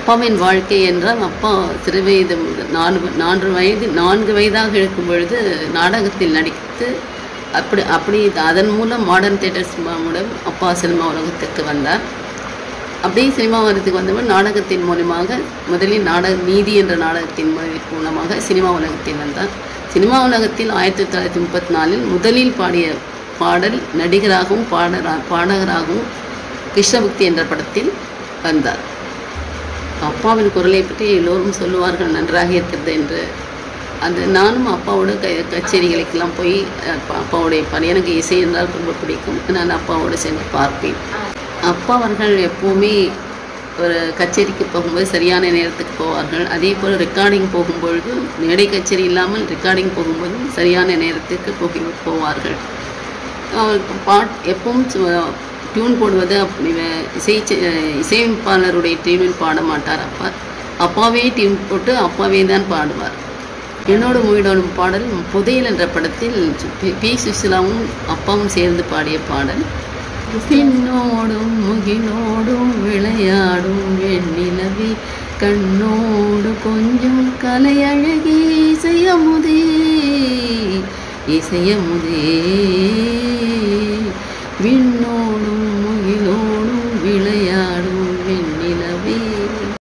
அப்பாவின் வாழ்க்கை என்றால் அப்பா சிறு வயது முதல் நான்கு நான்கு வயது நான்கு வயதாக இருக்கும் பொழுது நாடகத்தில் நடித்து அப்படி அப்படி அதன் மூலம் மாடர்ன் தியேட்டர்ஸ் மூலம் அப்பா சினிமா உலகத்திற்கு வந்தார் அப்படியே சினிமா வரத்துக்கு வந்தவர் நாடகத்தின் மூலமாக முதலில் நாடக நீதி என்ற நாடகத்தின் மூல- மூலமாக சினிமா உலகத்தில் வந்தார் சினிமா உலகத்தில் ஆயிரத்தி தொள்ளாயிரத்தி முப்பத்தி நாலில் முதலில் பாடிய பாடல் நடிகராகவும் பாடரா பாடகராகவும் கிருஷ்ணபக்தி என்ற படத்தில் வந்தார் அப்பாவின் குரலை பற்றி எல்லோரும் சொல்லுவார்கள் நன்றாக இருக்கிறது என்று அந்த நானும் அப்பாவோட க கச்சேரிகளுக்கெல்லாம் போய் அப்பா அப்பாவுடைய பணி எனக்கு இசை என்றால் ரொம்ப பிடிக்கும் நான் அப்பாவோடு சென்று பார்ப்பேன் அப்பா அவர்கள் எப்போவுமே ஒரு கச்சேரிக்கு போகும்போது சரியான நேரத்துக்கு போவார்கள் அதே போல் ரெக்கார்டிங் போகும்பொழுது மேடை கச்சேரி இல்லாமல் ரெக்கார்டிங் போகும்போதும் சரியான நேரத்துக்கு போகி போவார்கள் அவர் பாட் எப்பவும் டியூன் போடுவது அப்படி வே- இசை செ- இசையமைப்பாளருடைய டியூனில் பாட மாட்டார் அப்பா அப்பாவே டியூன் போட்டு அப்பாவே தான் பாடுவார் என்னோட மூவிடோடும் பாடல் புதையல் என்ற படத்தில் பி- பி சுசிலாவும் அப்பாவும் சேர்ந்து பாடிய பாடல் பின்னோடும் முகிலோடும் விளையாடும் வெண்ணிலவே கண்ணோடு கொஞ்சம் கலையழகி இசையமுதே இசையமுதே விண்ணோடு